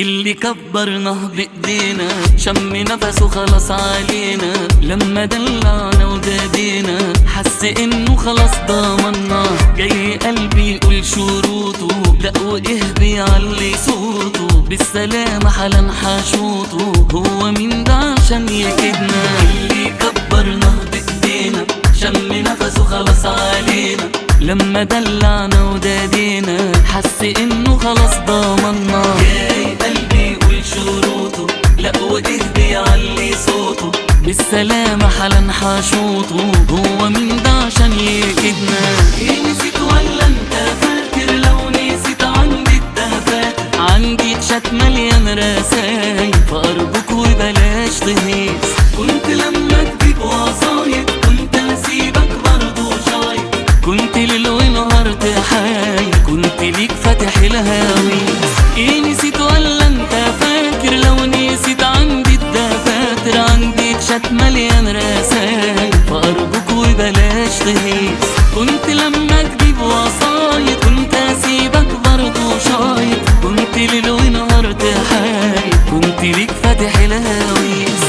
اللي كبرناه بايدينا شم نفسه خلاص علينا لما دلعنا ودادينا حس انه خلاص ضمنا جاي قلبي يقول شروطه لا وايه بيعلي صوته بالسلامة حالا حشوطه هو مين ده عشان يكدنا اللي كبرناه بايدينا شم نفسه خلاص علينا لما دلعنا ودادينا حس انه خلاص ضمنا جاي قلبي يقول شروطه لا وايه بيعلي صوته بالسلامة حالا حشوطه هو مين ده عشان يكدنا إيه نسيت ولا انت فاكر لو نسيت عندي الدفات عندي تشات مليان رسايل فأرجوك وبلاش تهيس كنت لما تجيب وصايد كنت اسيبك برضه شايف كنت ليل ونهار تحايل كنت ليك فاتح الهاويس ايه نسيت ولا انت فاكر لو نسيت عندي الدفاتر عندي تشات مليان رسايل فأرجوك وبلاش تهيس كنت لما تجيب وصايد كنت اسيبك برضه شايط كنت ليل ونهار تحايل كنت ليك فاتح الهاويس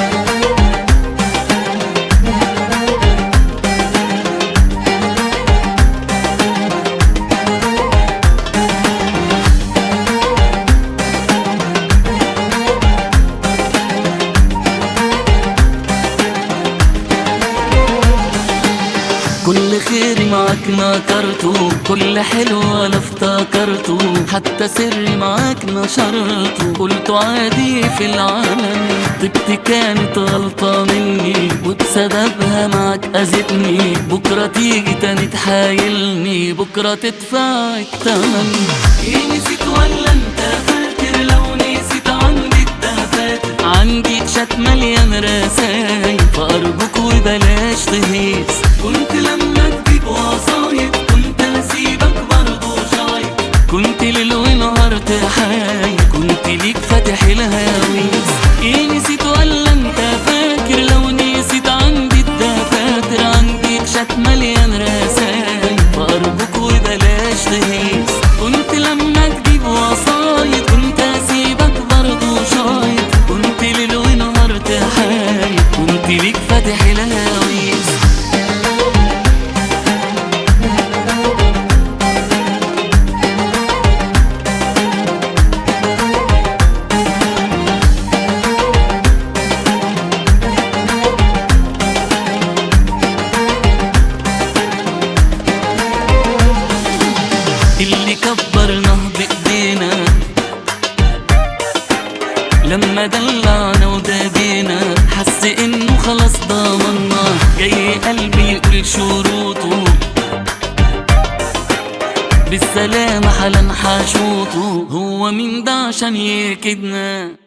كل خير معاك نكرته كل حلو انا افتكرته حتى سري معاك نشرته قلت عادي في العالم طيبتي كانت غلطة مني وبسببها معاك اذتني بكرة تيجي تاني تحايلني بكرة تدفع التمن ايه نسيت ولا انت فاكر لو نسيت عندي الدفات عندي تشات مليان رسايل فأرجوك وبلاش تهيس كنت لما تجيب وصايد كنت اسيبك برضه شايف كنت ليل ونهار تحايل كنت ليك فاتح الهاويس ايه نسيت ولا انت فاكر لو نسيت عندي الدفاتر عندي تشات مليان رسايل فأرجوك وبلاش تهيس كنت لما تجيب وصايد كنت اسيبك برضه شايط كنت ليل ونهار تحايل كنت ليك فاتح الهاويس اللي كبرناه بايدينا لما دلعنا ودادينا حس انه خلاص ضمنا جاي قلبي يقول شروطه بالسلامة حالا حشوطه هو مين ده عشان يكدنا